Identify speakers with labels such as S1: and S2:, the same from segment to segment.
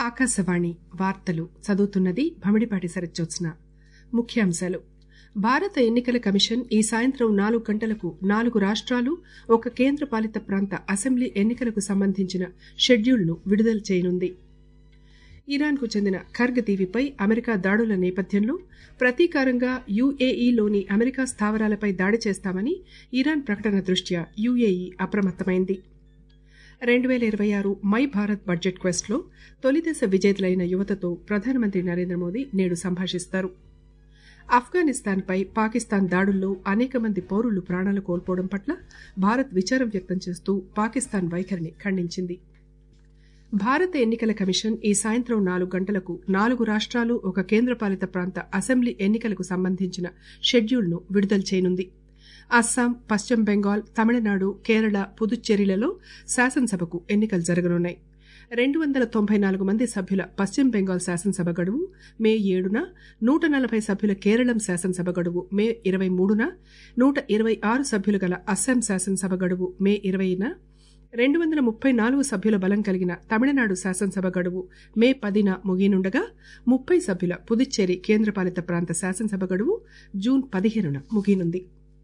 S1: ఆకాశవాణి వార్తలు చదువుతున్నది భమిడిపాటి సరజ్జోత్స్న ముఖ్యాంశాలు భారత ఎన్నికల కమిషన్ ఈ సాయంత్రం నాలుగు గంటలకు నాలుగు రాష్ట్రాలు ఒక కేంద్రపాలిత ప్రాంత అసెంబ్లీ ఎన్నికలకు సంబంధించిన షెడ్యూల్ను విడుదల చేయనుంది ఇరాన్కు చెందిన ఖర్గ్ దీవిపై అమెరికా దాడుల నేపథ్యంలో ప్రతీకారంగా యుఏఈలోని అమెరికా స్థావరాలపై దాడి చేస్తామని ఇరాన్ ప్రకటన దృష్ట్యా యుఏఈ అప్రమత్తమైంది రెండు వేల ఇరవై ఆరు మై భారత్ బడ్జెట్ క్వెస్ట్లో తొలిదశ విజేతలైన యువతతో ప్రధానమంత్రి నరేంద్ర మోదీ నేడు సంభాషిస్తారు ఆఫ్ఘనిస్తాన్పై పాకిస్తాన్ దాడుల్లో అనేక మంది పౌరులు ప్రాణాలు కోల్పోవడం పట్ల భారత్ విచారం వ్యక్తం చేస్తూ పాకిస్తాన్ వైఖరిని ఖండించింది భారత ఎన్నికల కమిషన్ ఈ సాయంత్రం నాలుగు గంటలకు నాలుగు రాష్ట్రాలు ఒక కేంద్రపాలిత ప్రాంత అసెంబ్లీ ఎన్నికలకు సంబంధించిన షెడ్యూల్ను విడుదల చేయనుంది అస్సాం పశ్చిమ బెంగాల్ తమిళనాడు కేరళ పుదుచ్చేరిలలో శాసనసభకు ఎన్నికలు జరగనున్నాయి రెండు వందల తొంభై నాలుగు మంది సభ్యుల పశ్చిమ బెంగాల్ శాసనసభ గడువు మే ఏడున నూట నలభై సభ్యుల కేరళం శాసనసభ గడువు మే ఇరవై మూడున నూట ఇరవై ఆరు సభ్యులు గల అస్సాం శాసనసభ గడువు మే ఇరవైన రెండు వందల ముప్పై నాలుగు సభ్యుల బలం కలిగిన తమిళనాడు శాసనసభ గడువు మే పదిన ముగియనుండగా ముప్పై సభ్యుల పుదుచ్చేరి కేంద్రపాలిత ప్రాంత శాసనసభ గడువు జూన్ పదిహేనున ముగియనుంది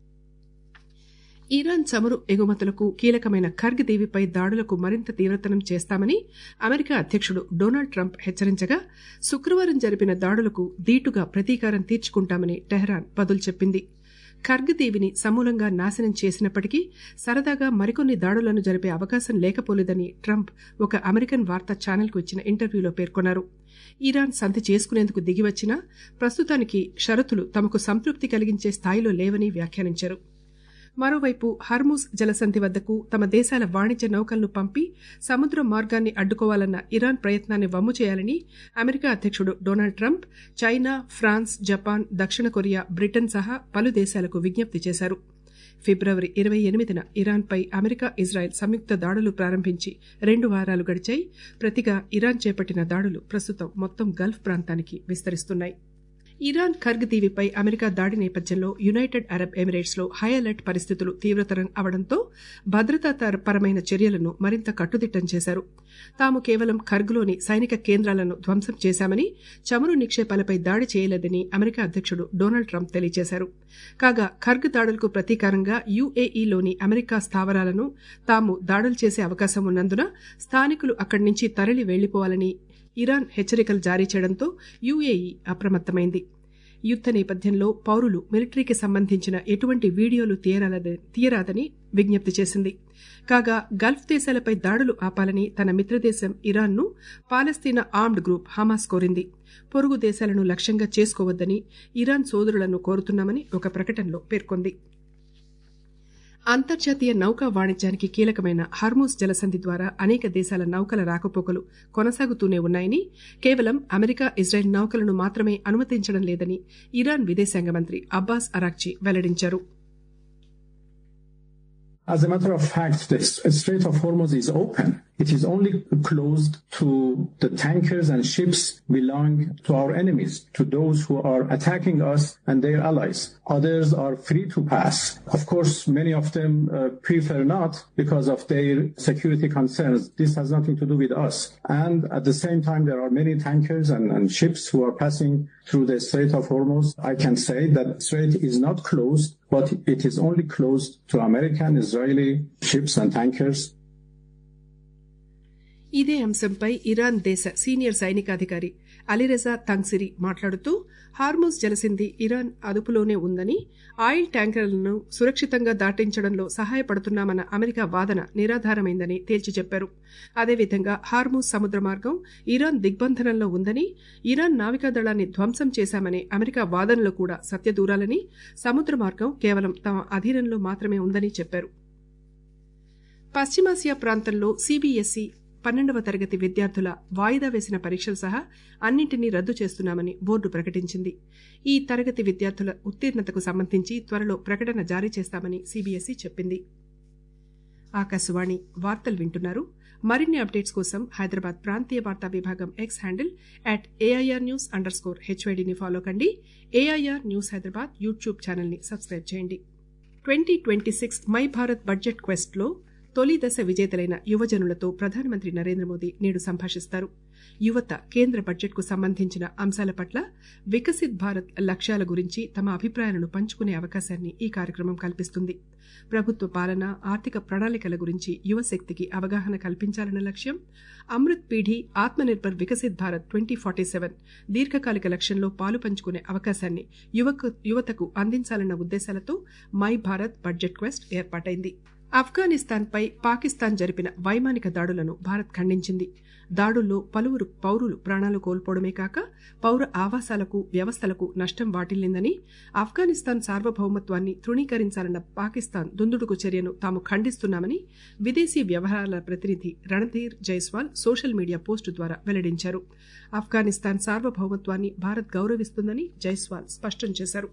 S1: ఇరాన్ చమురు ఎగుమతులకు కీలకమైన ఖర్గ్ దీవిపై దాడులకు మరింత తీవ్రతరం చేస్తామని అమెరికా అధ్యక్షుడు డొనాల్డ్ ట్రంప్ హెచ్చరించగా శుక్రవారం జరిపిన దాడులకు దీటుగా ప్రతీకారం తీర్చుకుంటామని టెహ్రాన్ బదులు చెప్పింది ఖర్గ్ దీవిని సమూలంగా నాశనం చేసినప్పటికీ సరదాగా మరికొన్ని దాడులను జరిపే అవకాశం లేకపోలేదని ట్రంప్ ఒక అమెరికన్ వార్తా ఛానల్కు ఇచ్చిన ఇంటర్వ్యూలో పేర్కొన్నారు ఇరాన్ సంధి చేసుకునేందుకు దిగివచ్చినా ప్రస్తుతానికి షరతులు తమకు సంతృప్తి కలిగించే స్థాయిలో లేవని వ్యాఖ్యానించారు మరోవైపు హర్మూజ్ జలసంధి వద్దకు తమ దేశాల వాణిజ్య నౌకలను పంపి సముద్ర మార్గాన్ని అడ్డుకోవాలన్న ఇరాన్ ప్రయత్నాన్ని వమ్ము చేయాలని అమెరికా అధ్యక్షుడు Donald Trump China France Japan దక్షిణ కొరియా బ్రిటన్ సహా పలు దేశాలకు విజ్ఞప్తి చేశారు ఫిబ్రవరి ఇరవై ఎనిమిదిన ఇరాన్పై అమెరికా ఇజ్రాయెల్ సంయుక్త దాడులు ప్రారంభించి రెండు వారాలు గడిచాయి ప్రతిగా ఇరాన్ చేపట్టిన దాడులు ప్రస్తుతం మొత్తం గల్ఫ్ ప్రాంతానికి విస్తరిస్తున్నాయి ఇరాన్ ఖర్గ్ దీవిపై అమెరికా దాడి నేపథ్యంలో యునైటెడ్ అరబ్ ఎమిరేట్స్ లో హై అలర్ట్ పరిస్థితులు తీవ్రతరం అవడంతో భద్రతా పరమైన చర్యలను మరింత కట్టుదిట్టం చేశారు తాము కేవలం ఖర్గ్లోని సైనిక కేంద్రాలను ధ్వంసం చేశామని చమురు నిక్షేపాలపై దాడి చేయలేదని అమెరికా అధ్యక్షుడు డొనాల్డ్ ట్రంప్ తెలియజేశారు కాగా ఖర్గ్ దాడులకు ప్రతీకారంగా యుఏఈలోని అమెరికా స్థావరాలను తాము దాడులు చేసే అవకాశం ఉన్నందున స్థానికులు అక్కడి నుంచి తరలి వెళ్లిపోవాలని ఇరాన్ హెచ్చరికలు జారీ చేయడంతో యుఏఈ అప్రమత్తమైంది యుద్ద నేపథ్యంలో పౌరులు మిలిటరీకి సంబంధించిన ఎటువంటి వీడియోలు తీయరాదని విజ్ఞప్తి చేసింది కాగా గల్ఫ్ దేశాలపై దాడులు ఆపాలని తన మిత్రదేశం ఇరాన్ను పాలస్తీనా ఆర్మ్డ్ గ్రూప్ హమాస్ కోరింది పొరుగు దేశాలను లక్ష్యంగా చేసుకోవద్దని ఇరాన్ సోదరులను కోరుతున్నామని ఒక ప్రకటనలో పేర్కొంది అంతర్జాతీయ నౌకా వాణిజ్యానికి కీలకమైన హర్మూస్ జలసంధి ద్వారా అనేక దేశాల నౌకల రాకపోకలు కొనసాగుతూనే ఉన్నాయని కేవలం అమెరికా ఇజ్రాయెల్ నౌకలను మాత్రమే అనుమతించడం లేదని ఇరాన్ విదేశాంగ మంత్రి అబ్బాస్ అరాక్చి వెల్లడించారు
S2: As a matter of fact, the Strait of Hormuz is open. It is only closed to the tankers and ships belong to our enemies, to those who are attacking us and their allies. Others are free to pass. Of course, many of them uh, prefer not because of their security concerns. This has nothing to do with us. And at the same time, there are many tankers and, and ships who are passing through the Strait of Hormuz. I can say that Strait is not closed, but it is only closed to American, Israeli ships and tankers.
S1: ఇదే అంశంపై Iran దేశ senior సైనికాధికారి Ali Reza తంగ్సిరి మాట్లాడుతూ హార్మోస్ జలసింధి Iran అదుపులోనే ఉందని oil ట్యాంకర్లను సురక్షితంగా దాటించడంలో సహాయపడుతున్నామన్న America వాదన నిరాధారమైందని తేల్చి చెప్పారు అదేవిధంగా హార్మూస్ సముద్ర మార్గం ఇరాన్ దిగ్బంధనంలో ఉందని ఇరాన్ నావికాదళాన్ని ధ్వంసం చేశామనే అమెరికా వాదనలు కూడా సత్యదూరాలని సముద్ర మార్గం కేవలం తమ అధీనంలో మాత్రమే ఉందని చెప్పారు పశ్చిమాసియా ప్రాంతంలో సిబిఎస్ఈ పన్నెండవ తరగతి విద్యార్థుల వాయిదా వేసిన పరీక్షలు సహా అన్నింటినీ రద్దు చేస్తున్నామని బోర్డు ప్రకటించింది ఈ తరగతి విద్యార్థుల ఉత్తీర్ణతకు సంబంధించి త్వరలో ప్రకటన జారీ చేస్తామని సిబిఎస్ఈ చెప్పింది ఆకాశవాణి వార్తలు వింటున్నారు మరిన్ని అప్డేట్స్ కోసం హైదరాబాద్ ప్రాంతీయ వార్తా విభాగం X handle at AIR news underscore హెచ్వైడిని ఫాలో కండి ఏఐఆర్ న్యూస్ హైదరాబాద్ యూట్యూబ్ ఛానల్ని సబ్స్క్రైబ్ చేయండి twenty twenty six my Bharat budget క్వెస్ట్లో తొలి దశ విజేతలైన యువజనులతో ప్రధానమంత్రి నరేంద్ర మోదీ నేడు సంభాషిస్తారు యువత కేంద్ర బడ్జెట్కు సంబంధించిన అంశాల పట్ల వికసిత్ భారత్ లక్ష్యాల గురించి తమ అభిప్రాయాలను పంచుకునే అవకాశాన్ని ఈ కార్యక్రమం కల్పిస్తుంది ప్రభుత్వ పాలన ఆర్థిక ప్రణాళికల గురించి యువశక్తికి అవగాహన కల్పించాలన్న లక్ష్యం Amrit Peedhi Atmanirbhar Viksit Bharat twenty forty seven దీర్ఘకాలిక లక్ష్యంలో పాలు పంచుకునే అవకాశాన్ని యువకు యువతకు అందించాలన్న ఉద్దేశాలతో మై భారత్ బడ్జెట్ క్వెస్ట్ ఏర్పాటైంది ఆఫ్ఘనిస్తాన్పై పాకిస్తాన్ జరిపిన వైమానిక దాడులను భారత్ ఖండించింది దాడుల్లో పలువురు పౌరులు ప్రాణాలు కోల్పోవడమే కాక పౌర ఆవాసాలకు వ్యవస్థలకు నష్టం వాటిల్లిందని ఆఫ్ఘనిస్తాన్ సార్వభౌమత్వాన్ని తృణీకరించాలన్న పాకిస్తాన్ దుందుడుకు చర్యను తాము ఖండిస్తున్నామని విదేశీ వ్యవహారాల ప్రతినిధి Randhir Jaiswal social media post ద్వారా వెల్లడించారు ఆఫ్ఘనిస్తాన్ సార్వభౌమత్వాన్ని భారత్ గౌరవిస్తుందని జైస్వాల్ స్పష్టం చేశారు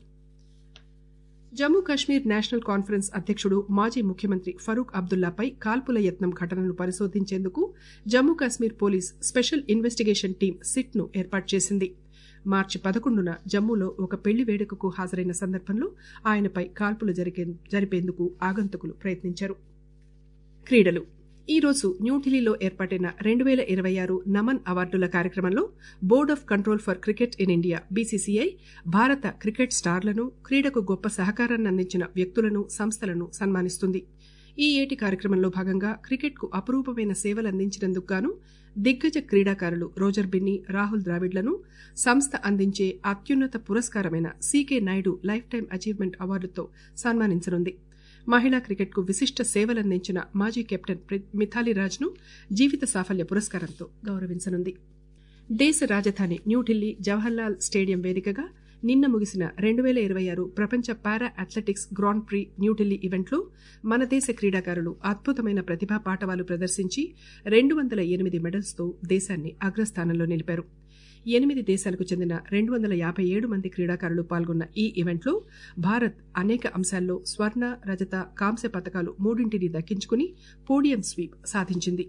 S1: జమ్మూ కాశ్మీర్ నేషనల్ కాన్ఫరెన్స్ అధ్యక్షుడు మాజీ ముఖ్యమంత్రి ఫరూక్ అబ్దుల్లాపై కాల్పుల యత్నం ఘటనను పరిశోధించేందుకు Jammu Kashmir police special investigation team SIT ను ఏర్పాటు చేసింది మార్చి పదకొండున జమ్మూలో ఒక పెళ్లి వేడుకకు హాజరైన సందర్భంలో ఆయనపై కాల్పులు జరిపేందుకు ఆగంతుకులు ప్రయత్నించారు క్రీడలు ఈ రోజు న్యూఢిల్లీలో ఏర్పాటైన రెండు వేల ఇరవై ఆరు నమన్ అవార్డుల కార్యక్రమంలో board of control for cricket in India BCCI భారత క్రికెట్ స్టార్లను క్రీడకు గొప్ప సహకారాన్ని అందించిన వ్యక్తులను సంస్థలను సన్మానిస్తుంది ఈ ఏటి కార్యక్రమంలో భాగంగా క్రికెట్కు అపురూపమైన సేవలందించినందుకు గాను దిగ్గజ క్రీడాకారులు రోజర్ బిన్ని రాహుల్ ద్రావిడ్లను సంస్థ అందించే అత్యున్నత పురస్కారమైన CK Naidu lifetime achievement అవార్డుతో సన్మానించనుంది మహిళా క్రికెట్కు విశిష్ట సేవలందించిన మాజీ కెప్టెన్ మిథాలీ రాజ్ను జీవిత సాఫల్య పురస్కారంతో గౌరవించనుంది దేశ రాజధాని న్యూఢిల్లీ జవహర్లాల్ స్టేడియం వేదికగా నిన్న ముగిసిన రెండు వేల ఇరవై ఆరు ప్రపంచ para athletics grand prix New Delhi ఈవెంట్లో మన దేశ క్రీడాకారులు అద్భుతమైన ప్రతిభా పాటవాలు ప్రదర్శించి రెండు వందల ఎనిమిది మెడల్స్తో దేశాన్ని అగ్రస్థానంలో నిలిపారు ఎనిమిది దేశాలకు చెందిన రెండు వందల యాభై ఏడు మంది క్రీడాకారులు పాల్గొన్న ఈ ఈవెంట్లో భారత్ అనేక అంశాల్లో స్వర్ణ రజత కాంస్య పథకాలు మూడింటిని దక్కించుకుని పోడియం స్వీప్ సాధించింది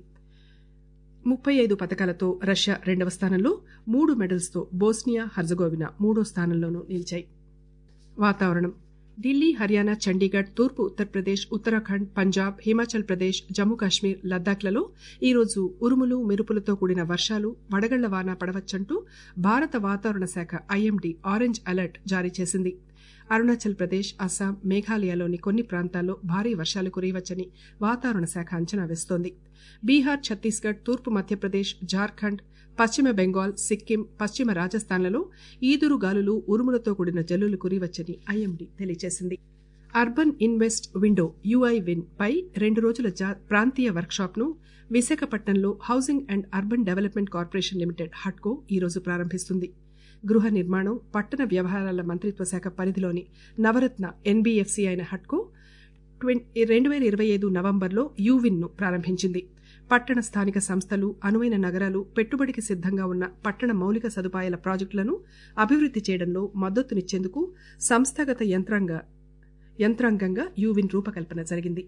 S1: ముప్పై ఐదు పథకాలతో రష్యా రెండవ స్థానంలో మూడు మెడల్స్తో బోస్నియా హర్జగోవినా మూడో స్థానంలోనూ నిలిచాయి వాతావరణం ఢిల్లీ హర్యానా చండీగఢ్ తూర్పు ఉత్తరప్రదేశ్ ఉత్తరాఖండ్ పంజాబ్ హిమాచల్ ప్రదేశ్ జమ్మూ కాశ్మీర్ లద్దాఖ్లలో ఈరోజు ఉరుములు మెరుపులతో కూడిన వర్షాలు వడగళ్ల వాన పడవచ్చంటూ భారత వాతావరణ శాఖ ఐఎండీ ఆరెంజ్ అలర్ట్ జారీ చేసింది అరుణాచల్ ప్రదేశ్ అస్సాం మేఘాలయలోని కొన్ని ప్రాంతాల్లో భారీ వర్షాలు కురియవచ్చని వాతావరణ శాఖ అంచనా వేస్తోంది బీహార్ ఛత్తీస్గఢ్ తూర్పు మధ్యప్రదేశ్ జార్ఖండ్ పశ్చిమ బెంగాల్ సిక్కిం పశ్చిమ రాజస్థాన్లలో ఈదురు గాలులు ఉరుములతో కూడిన జల్లులు కురియవచ్చని ఐఎండీ తెలియజేసింది urban invest window UI win పై రెండు రోజుల ప్రాంతీయ వర్క్షాప్ ను విశాఖపట్నంలో housing and urban development corporation limited హట్కో ఈరోజు ప్రారంభిస్తుంది గృహ నిర్మాణం పట్టణ వ్యవహారాల మంత్రిత్వ శాఖ పరిధిలోని నవరత్న ఎన్బీఎఫ్సీ అయిన హట్కో రెండు వేల ఇరవై ఐదు నవంబర్లో యూవిన్ ను ప్రారంభించింది పట్టణ స్థానిక సంస్థలు అనువైన నగరాలు పెట్టుబడికి సిద్దంగా ఉన్న పట్టణ మౌలిక సదుపాయాల ప్రాజెక్టులను అభివృద్ది చేయడంలో మద్దతునిచ్చేందుకు సంస్థాగత యంత్రాంగ యంత్రాంగంగా యూవిన్ రూపకల్పన జరిగింది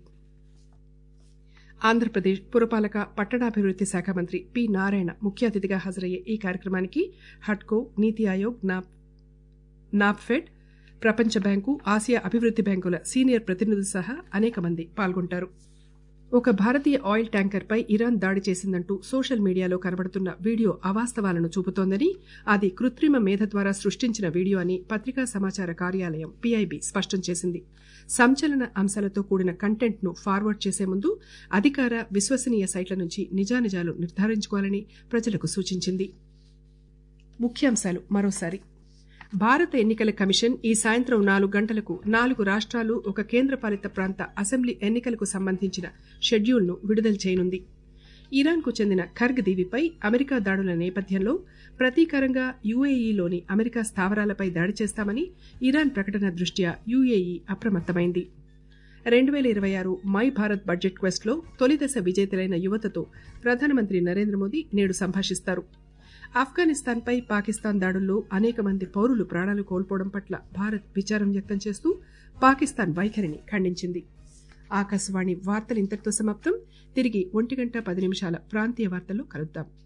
S1: ఆంధ్రప్రదేశ్ పురపాలక పట్టణాభివృద్ది శాఖ మంత్రి పి నారాయణ ముఖ్య అతిథిగా హాజరయ్యే ఈ కార్యక్రమానికి హట్కో నీతి ఆయోగ్ నాప్ఫెడ్ ప్రపంచ బ్యాంకు ఆసియా అభివృద్ది బ్యాంకుల సీనియర్ ప్రతినిధులు సహా అనేక మంది పాల్గొంటారు ఒక భారతీయ ఆయిల్ ట్యాంకర్పై ఇరాన్ దాడి చేసిందంటూ సోషల్ మీడియాలో కనబడుతున్న వీడియో అవాస్తవాలను చూపుతోందని అది కృత్రిమ మేధ ద్వారా సృష్టించిన వీడియో అని పత్రికా సమాచార కార్యాలయం పీఐబీ స్పష్టం చేసింది సంచలన అంశాలతో కూడిన కంటెంట్ ను ఫార్వర్డ్ చేసే ముందు అధికార విశ్వసనీయ సైట్ల నుంచి నిజానిజాలు నిర్ధారించుకోవాలని ప్రజలకు సూచించింది ముఖ్యాంశాలు మరోసారి భారత ఎన్నికల కమిషన్ ఈ సాయంత్రం నాలుగు గంటలకు నాలుగు రాష్ట్రాలు ఒక కేంద్రపాలిత ప్రాంత అసెంబ్లీ ఎన్నికలకు సంబంధించిన షెడ్యూల్ను విడుదల చేయనుంది ఇరాన్కు చెందిన ఖర్గ్ దీవిపై అమెరికా దాడుల నేపథ్యంలో ప్రతీకారంగా యుఏఈలోని అమెరికా స్థావరాలపై దాడి చేస్తామని ఇరాన్ ప్రకటన దృష్ట్యా యుఏఈ అప్రమత్తమైంది రెండు వేల ఇరవై ఆరు మై భారత్ బడ్జెట్ క్వెస్ట్లో తొలిదశ విజేతలైన యువతతో ప్రధానమంత్రి నరేంద్ర మోదీ నేడు సంభాషిస్తారు ఆఫ్ఘనిస్తాన్పై పాకిస్తాన్ దాడుల్లో అనేక మంది పౌరులు ప్రాణాలు కోల్పోవడం పట్ల భారత్ విచారం వ్యక్తం చేస్తూ పాకిస్తాన్ వైఖరిని ఖండించింది ఆకాశవాణి వార్తలు ఇంతటితో సమాప్తం తిరిగి ఒంటి గంట పది నిమిషాల ప్రాంతీయ వార్తల్లో కలుద్దాం